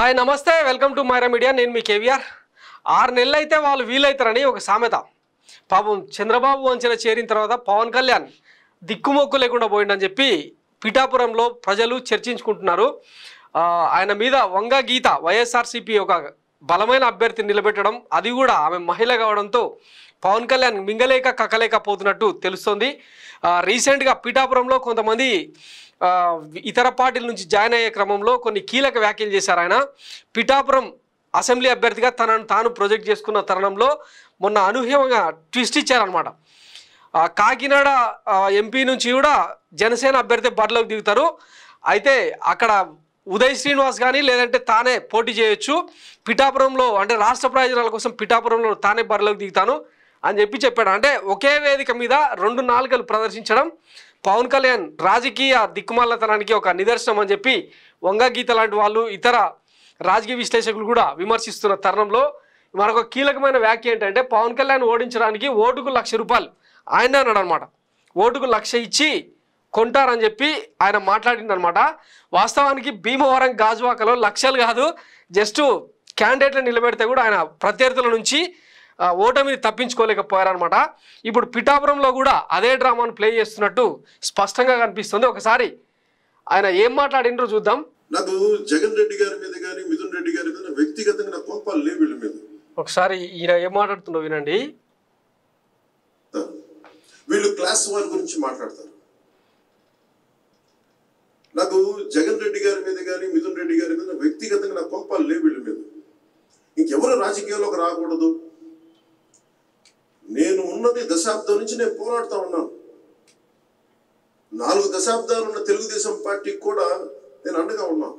Hi నమస్తే welcome to Myra media నేను మీ కేవీఆర్ ఆరు నెలలు అయితే వాళ్ళు వీలవుతారని ఒక సామెత పాపం చంద్రబాబు వంచన చేరిన తర్వాత పవన్ కళ్యాణ్ దిక్కుమొక్కు లేకుండా పోయిండని చెప్పి పిఠాపురంలో ప్రజలు చర్చించుకుంటున్నారు ఆ, ఆయన మీద వంగ గీత వైఎస్ఆర్సీపీ ఒక బలమైన అభ్యర్థిని నిలబెట్టడం అది కూడా ఆమె మహిళ కావడంతో పవన్ కళ్యాణ్ మింగలేక కక్కలేకపోతున్నట్టు తెలుస్తోంది ఆ, రీసెంట్గా పిఠాపురంలో కొంతమంది ఆ, ఇతర పార్టీల నుంచి జాయిన్ అయ్యే క్రమంలో కొన్ని కీలక వ్యాఖ్యలు చేశారు ఆయన పిఠాపురం అసెంబ్లీ అభ్యర్థిగా తనను తాను ప్రొజెక్ట్ చేసుకున్న తరుణంలో మొన్న అనూహ్యంగా ట్విస్ట్ ఇచ్చారనమాట ఆ, కాకినాడ ఆ, ఎంపీ నుంచి కూడా జనసేన అభ్యర్థి బరిలోకి దిగుతారు అయితే అక్కడ ఉదయ్ శ్రీనివాస్ కానీ లేదంటే తానే పోటీ చేయొచ్చు పిఠాపురంలో అంటే రాష్ట్ర ప్రయోజనాల కోసం పిఠాపురంలో తానే బరిలోకి దిగుతాను అని చెప్పి చెప్పాడు అంటే ఒకే వేదిక మీద రెండు నాలుకలు ప్రదర్శించడం పవన్ కళ్యాణ్ రాజకీయ దిక్కుమాలతనానికి ఒక నిదర్శనం అని చెప్పి వంగ గీత లాంటి వాళ్ళు ఇతర రాజకీయ విశ్లేషకులు కూడా విమర్శిస్తున్న తరుణంలో మరొక కీలకమైన వ్యాఖ్య ఏంటంటే పవన్ కళ్యాణ్ ఓడించడానికి ఓటుకు లక్ష రూపాయలు ఆయన అన్నాడు అనమాట ఓటుకు లక్ష ఇచ్చి కొంటారని చెప్పి ఆయన మాట్లాడిందనమాట వాస్తవానికి భీమవరం గాజువాకలో లక్షలు కాదు జస్ట్ క్యాండిడేట్లను నిలబెడితే కూడా ఆయన ప్రత్యర్థుల నుంచి ఆ, ఓటమిని తప్పించుకోలేకపోయారనమాట ఇప్పుడు పిఠాపురంలో కూడా అదే డ్రామాను ప్లే చేస్తున్నట్టు స్పష్టంగా కనిపిస్తుంది ఒకసారి ఆయన ఏం మాట్లాడిండ్రో చూద్దాం నాకు జగన్ రెడ్డి గారి మీద కానీ మిథున్ రెడ్డి గారి మీద వ్యక్తిగతంగా నా కోపాలు లేవు వీళ్ళ మీద ఒకసారి ఈయన ఏం మాట్లాడుతుండో వినండి వీళ్ళు క్లాస్ వార్ గురించి మాట్లాడతారు నాకు జగన్ రెడ్డి గారి మీద కానీ మిథున్ రెడ్డి గారి మీద వ్యక్తిగతంగా నా కోపాలు లేవు వీళ్ళ మీద ఇంకెవరు రాజకీయాల్లోకి రాకూడదు నేను ఉన్నది దశాబ్దం నుంచి నేను పోరాడుతా ఉన్నాను నాలుగు దశాబ్దాలు ఉన్న తెలుగుదేశం పార్టీకి కూడా నేను అండగా ఉన్నాను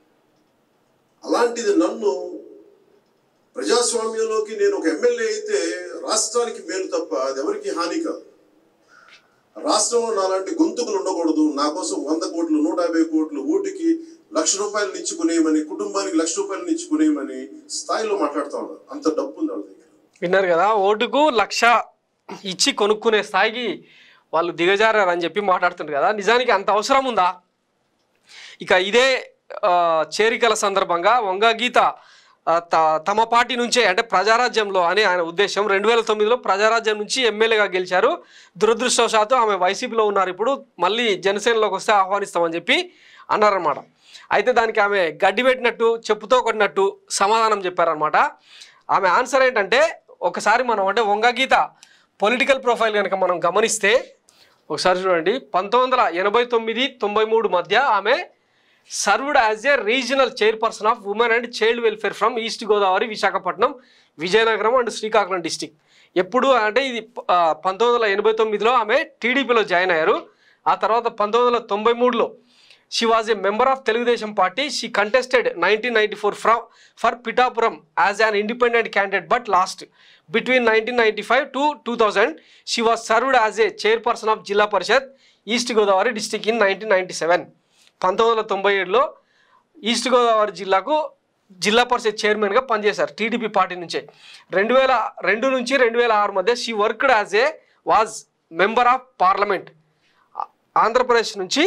అలాంటిది నన్ను ప్రజాస్వామ్యంలోకి నేను ఒక ఎమ్మెల్యే అయితే రాష్ట్రానికి మేలు తప్ప అది ఎవరికి హాని కాదు రాష్ట్రంలో నాలాంటి గొంతుకులు ఉండకూడదు నా కోసం వంద కోట్లు నూట యాభై కోట్లు ఓటుకి లక్ష రూపాయలు ఇచ్చుకునేయమని కుటుంబానికి లక్ష రూపాయలు ఇచ్చుకునేయమని స్థాయిలో మాట్లాడుతా ఉన్నారు అంత డబ్బు ఉంది వాళ్ళ దగ్గర విన్నారు కదా ఓటుకు లక్ష ఇచ్చి కొనుక్కునే స్థాయికి వాళ్ళు దిగజారని చెప్పి మాట్లాడుతుంటారు కదా నిజానికి అంత అవసరం ఉందా ఇక ఇదే ఆ, చేరికల సందర్భంగా వంగ గీత ఆ, త- తమ పార్టీ నుంచే అంటే ప్రజారాజ్యంలో అని ఆయన ఉద్దేశం రెండు వేల తొమ్మిదిలో ప్రజారాజ్యం నుంచి ఎమ్మెల్యేగా గెలిచారు దురదృష్టవశాత్తు ఆమె వైసీపీలో ఉన్నారు ఇప్పుడు మళ్ళీ జనసేనలోకి వస్తే ఆహ్వానిస్తామని చెప్పి అన్నారన్నమాట అయితే దానికి ఆమె గడ్డి పెట్టినట్టు చెప్పుతో కొట్టినట్టు సమాధానం చెప్పారనమాట ఆమె ఆన్సర్ ఏంటంటే ఒకసారి మనం అంటే వంగ గీత పొలిటికల్ ప్రొఫైల్ కనుక మనం గమనిస్తే ఒకసారి చూడండి పంతొమ్మిది వందల ఎనభై తొమ్మిది తొంభై మూడు మధ్య ఆమె served as a regional chairperson of women and child welfare from east Godavari Visakhapatnam Vizianagaram and Srikakulam district ఎప్పుడు అంటే ఇది ఆ, పంతొమ్మిది వందల ఎనభై తొమ్మిదిలో ఆమె టీడీపీలో జాయిన్ అయ్యారు ఆ తర్వాత పంతొమ్మిది వందల తొంభై మూడులో she was a member of Telugu Desam party she contested nineteen ninety four from for Pithapuram as an independent candidate but lost between nineteen ninety five to two thousand she was served as a chairperson of Zilla Parishad east Godavari district in nineteen ninety seven పంతొమ్మిది వందల తొంభై ఏడులో east Godavari జిల్లాకు జిల్లా పరిషత్ చైర్మన్గా పనిచేశారు TDP party నుంచే రెండు వేల రెండు నుంచి రెండు వేల ఆరు మధ్య she worked as a was member of parliament Andhra Pradesh నుంచి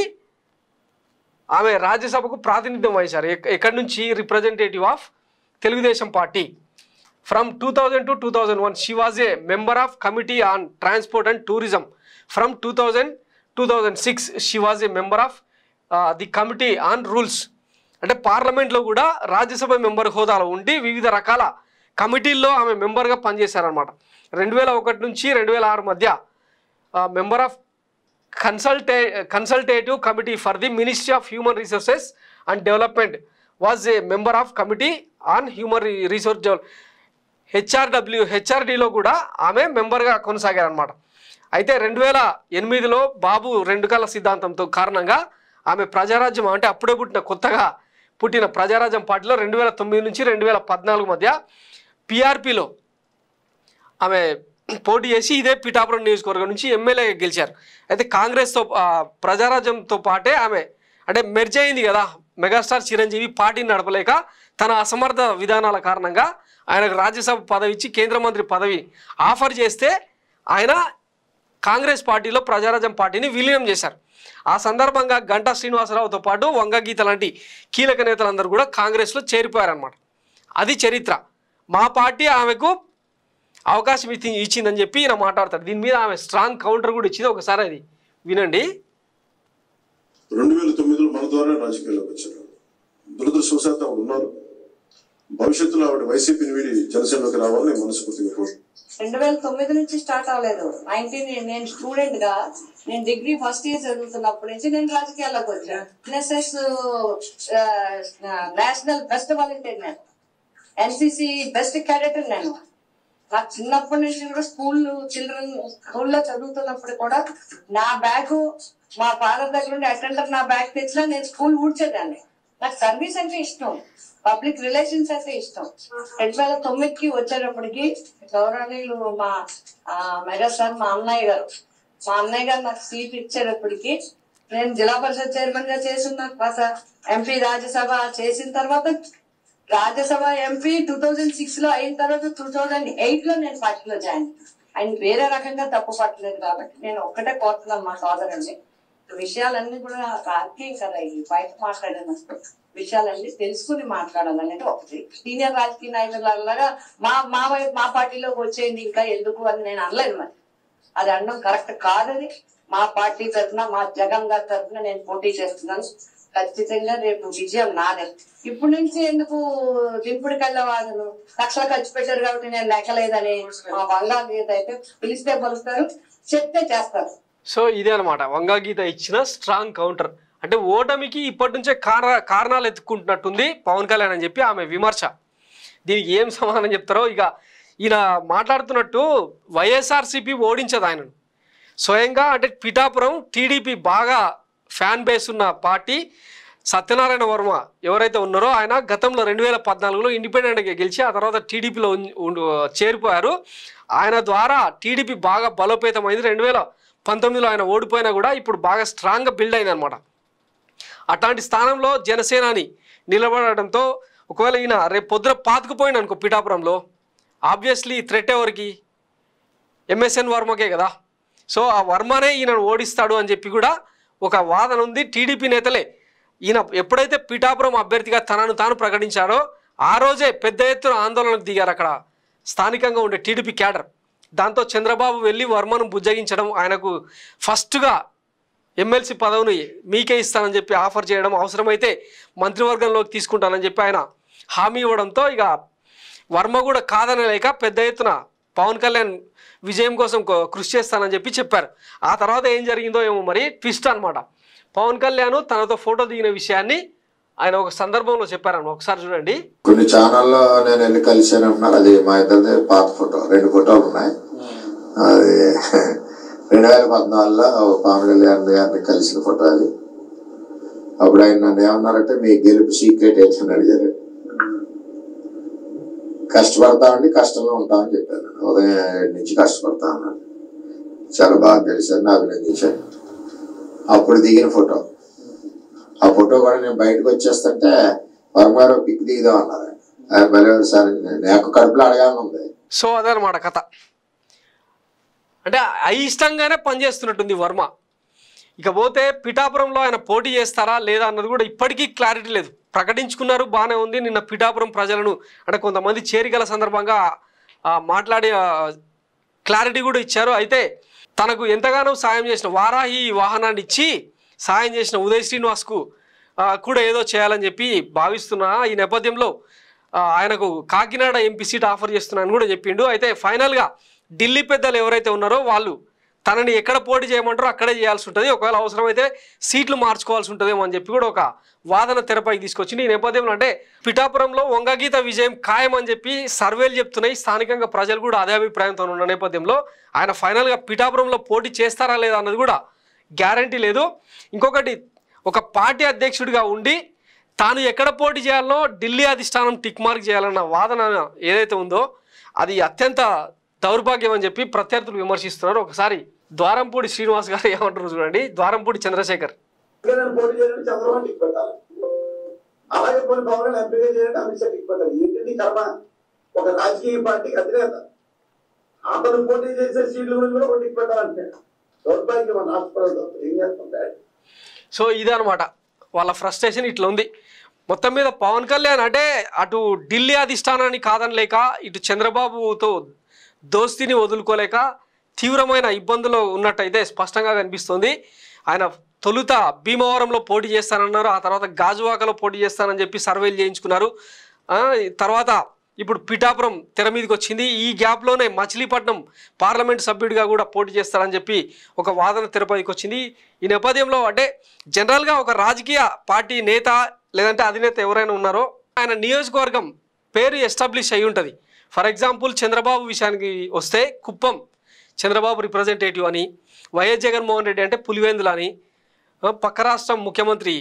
ఆమె రాజ్యసభకు ప్రాతినిధ్యం వహించారు ఎక్- ఎక్కడి నుంచి representative of Telugu Desam party from two thousand to two thousand one she was a member of committee on transport and tourism from two thousand two thousand six she was a member of the committee on rules అంటే పార్లమెంట్లో కూడా Rajya Sabha member హోదాలో ఉండి వివిధ రకాల కమిటీల్లో ఆమె మెంబర్గా పనిచేశారనమాట రెండు వేల ఒకటి నుంచి రెండు వేల ఆరు మధ్య మెంబర్ ఆఫ్ కన్సల్టే consultative committee for the ministry of human resources and development was a member of committee on human resource develop HRW హెచ్ఆర్డీలో కూడా ఆమె మెంబర్గా కొనసాగారనమాట అయితే రెండు వేల ఎనిమిదిలో బాబు రెండు కళ్ళ సిద్ధాంతంతో కారణంగా ఆమె ప్రజారాజ్యం అంటే అప్పుడే పుట్టిన కొత్తగా పుట్టిన ప్రజారాజ్యం పార్టీలో రెండు వేల తొమ్మిది నుంచి రెండు వేల పద్నాలుగు మధ్య పిఆర్పిలో ఆమె పోటీ చేసి ఇదే పిఠాపురం నియోజకవర్గం నుంచి ఎమ్మెల్యేగా గెలిచారు అయితే కాంగ్రెస్తో ఆ, ప్రజారాజ్యంతో పాటే ఆమె అంటే మెర్జ్ అయింది కదా మెగాస్టార్ చిరంజీవి పార్టీని నడపలేక తన అసమర్థ విధానాల కారణంగా ఆయనకు రాజ్యసభ పదవి ఇచ్చి కేంద్ర మంత్రి పదవి ఆఫర్ చేస్తే ఆయన కాంగ్రెస్ పార్టీలో ప్రజారాజ్యం పార్టీని విలీనం చేశారు ఆ సందర్భంగా గంటా శ్రీనివాసరావుతో పాటు వంగ గీత లాంటి కీలక నేతలందరూ కూడా కాంగ్రెస్లో చేరిపోయారనమాట అది చరిత్ర మా పార్టీ ఆమెకు అవకాశం ఇచ్చి ఇచ్చిందని చెప్పి ఈయన మాట్లాడతాడు దీని మీద ఆమె స్ట్రాంగ్ కౌంటర్ కూడా ఇచ్చింది ఒకసారి అది వినండి రెండు వేల తొమ్మిదిలో మన ద్వారా రాజకీయాల్లోకి వచ్చారు దురదృష్టవశాత్తు ఆవిడ ఉన్నారు భవిష్యత్తులో ఆవిడ వైసీపీని వీడి జనసేనలోకి రావాలని మనస్ఫూర్తిగా కోరు రెండు వేల తొమ్మిది నుంచి స్టార్ట్ అవ్వలేదు నైన్టీన్ నేను స్టూడెంట్ గా నేను డిగ్రీ ఫస్ట్ ఇయర్ చదువుతున్నప్పటి నుంచి నేను రాజకీయాల్లోకి వచ్చాను ఎన్ఎస్ఎస్ నేషనల్ బెస్ట్ వాలంటీర్ నేను ఎన్సిసి బెస్ట్ క్యాడెట్ నేను నాకు చిన్నప్పటి నుంచి కూడా స్కూల్ చిల్డ్రన్ స్కూల్లో చదువుతున్నప్పుడు కూడా నా బ్యాగ్ మా ఫాదర్ దగ్గర నుండి అటెండర్ నా బ్యాగ్ తెచ్చినా నేను స్కూల్ ఊడ్చేదాన్ని నాకు సర్వీస్ అంటే ఇష్టం పబ్లిక్ రిలేషన్స్ అంటే ఇష్టం రెండు వేల తొమ్మిదికి వచ్చేటప్పటికి గౌరవనీయులు మా ఆ, మెగా సార్ మా అన్నయ్య గారు మా అన్నయ్య గారు నాకు సీట్ ఇచ్చేటప్పటికి నేను జిల్లా పరిషత్ చైర్మన్ గా చేసిన తర్వాత ఎంపీ రాజ్యసభ చేసిన తర్వాత Rajya Sabha MP two thousand six లో అయిన తర్వాత టూ థౌజండ్ ఎయిట్ లో నేను పార్టీలో జాయిన్ ఆయన వేరే రకంగా తప్పు పట్టలేదు కాబట్టి నేను ఒక్కటే కోరుతున్నాను మా సోదరుని విషయాలన్నీ కూడా రాజకీయం కదా ఇవి బయట మాట్లాడిన విషయాలన్నీ తెలుసుకుని మాట్లాడాలనేది ఒకటి సీనియర్ రాజకీయ నాయకులలాగా మా మా వైపు మా పార్టీలోకి వచ్చేయండి ఇంకా ఎందుకు అని నేను అనలేదు మరి అది అనడం కరెక్ట్ కాదని మా పార్టీ తరఫున మా జగన్ గారి తరఫున నేను పోటీ చేస్తున్నాను ఖచ్చితంగా రేపు విజయం నాదే ఇప్పుడు నుంచి ఎందుకు దింపుడు కళ్ళవాదను లక్షలు ఖర్చు పెట్టారు కాబట్టి నేను లెక్కలేదని మా బంగారు గీత అయితే పిలిస్తే పలుస్తారు చెప్తే చేస్తారు సో ఇదే అనమాట వంగా గీత ఇచ్చిన స్ట్రాంగ్ కౌంటర్ అంటే ఓటమికి ఇప్పటి నుంచే కారణ కారణాలు ఎత్తుకుంటున్నట్టుంది పవన్ కళ్యాణ్ అని చెప్పి ఆమె విమర్శ దీనికి ఏం సమాధానం చెప్తారో ఇక ఈయన మాట్లాడుతున్నట్టు వైఎస్ఆర్సీపీ ఓడించదు ఆయనను స్వయంగా అంటే పిఠాపురం టీడీపీ బాగా ఫ్యాన్ బేస్ ఉన్న పార్టీ సత్యనారాయణ వర్మ ఎవరైతే ఉన్నారో ఆయన గతంలో రెండు వేల పద్నాలుగులో ఇండిపెండెంట్గా గెలిచి ఆ తర్వాత టీడీపీలో చేరిపోయారు ఆయన ద్వారా టీడీపీ బాగా బలోపేతమైంది రెండు వేల పంతొమ్మిదిలో ఆయన ఓడిపోయినా కూడా ఇప్పుడు బాగా స్ట్రాంగ్గా బిల్డ్ అయింది అనమాట అట్లాంటి స్థానంలో జనసేనాని నిలబడడంతో ఒకవేళ ఈయన రేపు పొద్దున పాతుకుపోయింది అనుకో పిఠాపురంలో ఆబ్వియస్లీ థ్రెట్ ఎవరికి ఎంఎస్ఎన్ వర్మకే కదా సో ఆ వర్మనే ఈయనను ఓడిస్తాడు అని చెప్పి కూడా ఒక వాదన ఉంది టీడీపీ నేతలే ఈయన ఎప్పుడైతే పిఠాపురం అభ్యర్థిగా తనను తాను ప్రకటించాడో ఆ రోజే పెద్ద ఎత్తున ఆందోళనకు దిగారు అక్కడ స్థానికంగా ఉండే టీడీపీ క్యాడర్ దాంతో చంద్రబాబు వెళ్ళి వర్మను బుజ్జగించడం ఆయనకు ఫస్ట్గా ఎమ్మెల్సీ పదవిని మీకే ఇస్తానని చెప్పి ఆఫర్ చేయడం అవసరమైతే మంత్రివర్గంలోకి తీసుకుంటానని చెప్పి ఆయన హామీ ఇవ్వడంతో ఇక వర్మ కూడా కాదనలేక పెద్ద ఎత్తున పవన్ కళ్యాణ్ విజయం కోసం కో- కృషి చేస్తానని చెప్పి చెప్పారు ఆ తర్వాత ఏం జరిగిందో ఏమో మరి ట్విస్ట్ అన్నమాట పవన్ కళ్యాణ్ తనతో ఫోటో దిగిన విషయాన్ని ఆయన ఒక సందర్భంలో చెప్పారన్న ఒకసారి చూడండి కొన్ని ఛానల్లో నేను వెళ్ళి కలిసాను అంటున్నారు అది మా ఇద్దరిది పాత ఫోటో రెండు ఫోటోలు ఉన్నాయి అది రెండు వేల పద్నాలుగులో పవన్ కళ్యాణ్ గారిని కలిసిన ఫోటో అది అప్పుడు ఆయన నన్ను ఏమన్నారంటే మీ గెలుపు సీక్రెట్ ఏంటని అడిగారు కష్టపడతామండి కష్టంలో ఉంటామని చెప్పాను ఉదయం ఏడు నుంచి కష్టపడతా అన్నాను చాలా బాగా గెలిచాను అభినందించాను అప్పుడు దిగిన ఫోటో ఆ ఫోటో కూడా నేను బయటకు వచ్చేస్తుంటే వర్మారో పిక్ దిగుదాం అన్నారు ఆయన. ఆయన భలే సార్ నాకు కడుపులో అడగాలని ఉంది సో అదనమాట కథ అంటే అయిష్టంగానే పనిచేస్తున్నట్టుంది వర్మ ఇకపోతే పిఠాపురంలో ఆయన పోటీ చేస్తారా లేదా అన్నది కూడా ఇప్పటికీ క్లారిటీ లేదు ప్రకటించుకున్నారు బాగానే ఉంది నిన్న పిఠాపురం ప్రజలను అంటే కొంతమంది చేరికల సందర్భంగా ఆ, మాట్లాడి ఆ, క్లారిటీ కూడా ఇచ్చారు అయితే తనకు ఎంతగానో సాయం చేసిన వారాహి వాహనాన్ని ఇచ్చి సాయం చేసిన ఉదయ్ శ్రీనివాస్కు ఆ, కూడా ఏదో చేయాలని చెప్పి భావిస్తున్నా ఈ నేపథ్యంలో ఆ, ఆయనకు కాకినాడ ఎంపీ సీట్ ఆఫర్ చేస్తున్నానని కూడా చెప్పిండు అయితే ఫైనల్గా ఢిల్లీ పెద్దలు ఎవరైతే ఉన్నారో వాళ్ళు తనని ఎక్కడ పోటీ చేయమంటారో అక్కడే చేయాల్సి ఉంటుంది ఒకవేళ అవసరమైతే సీట్లు మార్చుకోవాల్సి ఉంటుందేమో అని చెప్పి కూడా ఒక వాదన తెరపైకి తీసుకొచ్చింది ఈ నేపథ్యంలో అంటే పిఠాపురంలో వంగగీత విజయం ఖాయం అని చెప్పి సర్వేలు చెప్తున్నాయి స్థానికంగా ప్రజలు కూడా అదే అభిప్రాయంతో ఉన్న నేపథ్యంలో ఆయన ఫైనల్గా పిఠాపురంలో పోటీ చేస్తారా లేదా అన్నది కూడా గ్యారంటీ లేదు ఇంకొకటి ఒక పార్టీ అధ్యక్షుడిగా ఉండి తాను ఎక్కడ పోటీ చేయాలనో ఢిల్లీ అధిష్టానం టిక్ మార్క్ చేయాలన్న వాదన ఏదైతే ఉందో అది అత్యంత దౌర్భాగ్యం అని చెప్పి ప్రత్యర్థులు విమర్శిస్తున్నారు ఒకసారి ద్వారంపూడి శ్రీనివాస్ గారు ఏమంటారు చూడండి ద్వారంపూడి చంద్రశేఖర్ నేను పోటీ చేయాలంటే చంద్రబాబు టిక్ పెట్టాలి అలాగే కొన్ని పవన్ కళ్యాణ్ ఎంపీగా చేయాలంటే అమిత్ షా టిక్ పెట్టాలి ఏంటి కర్మ ఒక రాజకీయ పార్టీకి అధినేత అతను పోటీ చేసే సీట్ల గురించి కూడా ఒక టిక్ పెట్టాలంటే దౌర్భాగ్యం మన హాస్పిటల్ ఏం చేస్తాం డాడీ సో ఇదే అనమాట వాళ్ళ ఫ్రస్ట్రేషన్ ఇట్లా ఉంది మొత్తం మీద పవన్ కళ్యాణ్ అంటే అటు ఢిల్లీ అధిష్టానాన్ని కాదనలేక ఇటు చంద్రబాబుతో దోస్తిని వదులుకోలేక తీవ్రమైన ఇబ్బందులు ఉన్నట్టయితే స్పష్టంగా కనిపిస్తుంది ఆయన తొలుత భీమవరంలో పోటీ చేస్తానన్నారు ఆ తర్వాత గాజువాకలో పోటీ చేస్తానని చెప్పి సర్వేలు చేయించుకున్నారు ఆ, తర్వాత ఇప్పుడు పిఠాపురం తెర మీదకి వచ్చింది ఈ గ్యాప్లోనే మచిలీపట్నం పార్లమెంట్ సభ్యుడిగా కూడా పోటీ చేస్తారని చెప్పి ఒక వాదన తెరపైకి వచ్చింది ఈ నేపథ్యంలో అంటే జనరల్గా ఒక రాజకీయ పార్టీ నేత లేదంటే అధినేత ఎవరైనా ఉన్నారో ఆయన నియోజకవర్గం పేరు ఎస్టాబ్లిష్ అయి ఉంటుంది ఫర్ ఎగ్జాంపుల్ చంద్రబాబు విషయానికి వస్తే కుప్పం చంద్రబాబు రిప్రజెంటేటివ్ అని వైఎస్ జగన్మోహన్ రెడ్డి అంటే పులివెందులు అని ఆ, పక్క రాష్ట్రం ముఖ్యమంత్రి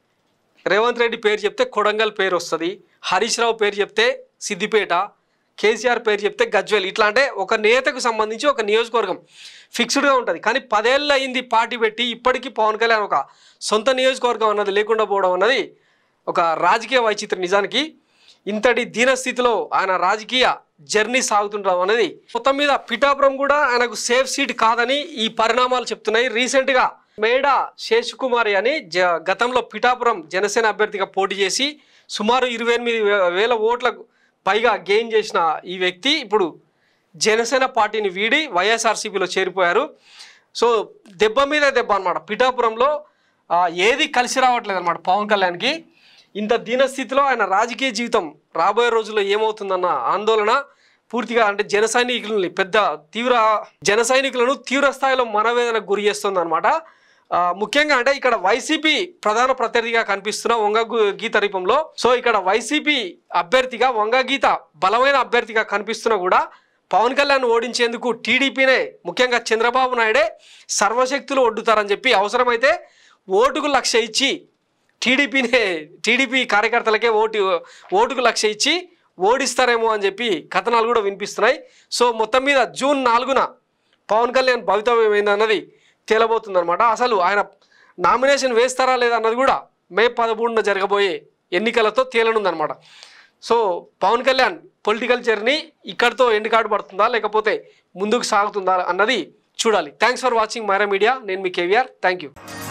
రేవంత్ రెడ్డి పేరు చెప్తే కొడంగల్ పేరు వస్తుంది హరీష్ రావు పేరు చెప్తే సిద్దిపేట కేసీఆర్ పేరు చెప్తే గజ్వేల్ ఇట్లా అంటే ఒక నేతకు సంబంధించి ఒక నియోజకవర్గం ఫిక్స్డ్గా ఉంటుంది కానీ పదేళ్ళు అయింది పార్టీ పెట్టి ఇప్పటికీ పవన్ కళ్యాణ్ ఒక సొంత నియోజకవర్గం అన్నది లేకుండా పోవడం అన్నది ఒక రాజకీయ వైచిత్రం నిజానికి ఇంతటి దీనస్థితిలో ఆయన రాజకీయ జర్నీ సాగుతుండడం అనేది మొత్తం మీద పిఠాపురం కూడా ఆయనకు సేఫ్ సీట్ కాదని ఈ పరిణామాలు చెప్తున్నాయి రీసెంట్గా మేడ శేషకుమారి అని జ గతంలో పిఠాపురం జనసేన అభ్యర్థిగా పోటీ చేసి సుమారు ఇరవై ఎనిమిది వే- వేల ఓట్లకు పైగా గెయిన్ చేసిన ఈ వ్యక్తి ఇప్పుడు జనసేన పార్టీని వీడి వైఎస్ఆర్సీపీలో చేరిపోయారు సో దెబ్బ మీద దెబ్బ అనమాట పిఠాపురంలో ఆ, ఏది కలిసి రావట్లేదు అనమాట పవన్ కళ్యాణ్కి ఇంత దీనస్థితిలో ఆయన రాజకీయ జీవితం రాబోయే రోజుల్లో ఏమవుతుందన్న ఆందోళన పూర్తిగా అంటే జన సైనికులని పెద్ద తీవ్ర జన సైనికులను తీవ్ర స్థాయిలో మనవేదనకు గురి చేస్తుంది అనమాట ముఖ్యంగా అంటే ఇక్కడ వైసీపీ ప్రధాన ప్రత్యర్థిగా కనిపిస్తున్న వంగ గు- గీత రూపంలో సో ఇక్కడ వైసీపీ అభ్యర్థిగా వంగ గీత బలమైన అభ్యర్థిగా కనిపిస్తున్నా కూడా పవన్ కళ్యాణ్ ఓడించేందుకు టీడీపీనే ముఖ్యంగా చంద్రబాబు నాయుడే సర్వశక్తులు ఒడ్డుతారని చెప్పి అవసరమైతే ఓటుకు లక్ష ఇచ్చి టీడీపీనే టీడీపీ కార్యకర్తలకే ఓటు ఓటుకు లక్ష ఇచ్చి ఓడిస్తారేమో అని చెప్పి కథనాలు కూడా వినిపిస్తున్నాయి సో మొత్తం మీద జూన్ నాలుగున పవన్ కళ్యాణ్ భవితవ్యం ఏందన్నది తేలబోతుందన్నమాట అసలు ఆయన నామినేషన్ వేస్తారా లేదా అన్నది కూడా మే పదమూడున జరగబోయే ఎన్నికలతో తేలనుందనమాట so Pawan Kalyan political journey ఇక్కడితో ఎండ్ కార్డు పడుతుందా లేకపోతే ముందుకు సాగుతుందా అన్నది చూడాలి thanks for watching Myra media నేను మీ కేవీఆర్ థ్యాంక్ యూ